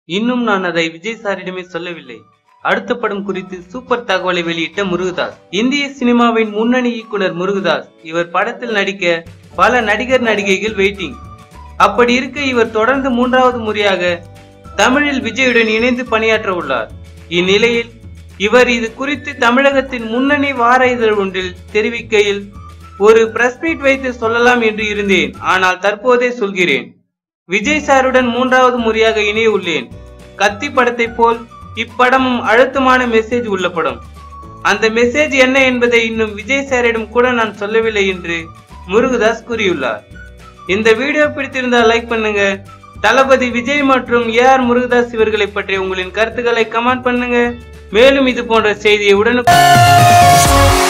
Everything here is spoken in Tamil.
இன்னும் நான் அதை விஜய் சாரிடமே சொல்லவில்லை அடுத்த படம் குறித்து சூப்பர் தகவலை வெளியிட்ட முருகதாஸ் இந்திய சினிமாவின் முன்னணி இயக்குனர் முருகதாஸ் இவர் படத்தில் நடிக்க பல நடிகர் நடிகைகள் வெயிட்டிங் அப்படி இருக்க இவர் தொடர்ந்து மூன்றாவது முறையாக தமிழில் விஜயுடன் இணைந்து பணியாற்ற உள்ளார் இந்நிலையில் இவர் இது குறித்து தமிழகத்தின் முன்னணி வார இதழ் ஒன்றில் தெரிவிக்கையில் ஒரு பிரஸ் மீட் வைத்து சொல்லலாம் என்று இருந்தேன் ஆனால் தற்போதே சொல்கிறேன் விஜய் சாருடன் மூன்றாவது முறையாக இணைய உள்ளேன் கத்தி படத்தை போல் இப்படமும் அழுத்தமான மெசேஜ் உள்ள படம் அந்த மெசேஜ் என்ன என்பதை இன்னும் விஜய் சாரிடம் கூட நான் சொல்லவில்லை என்று முருகதாஸ் கூறியுள்ளார் இந்த வீடியோ பிடித்திருந்தால் லைக் பண்ணுங்க தளபதி விஜய் மற்றும் ஏ ஆர் முருகதாஸ் இவர்களை பற்றிய உங்களின் கருத்துக்களை கமெண்ட் பண்ணுங்க மேலும் இது போன்ற செய்தியை உடனுக்குடன்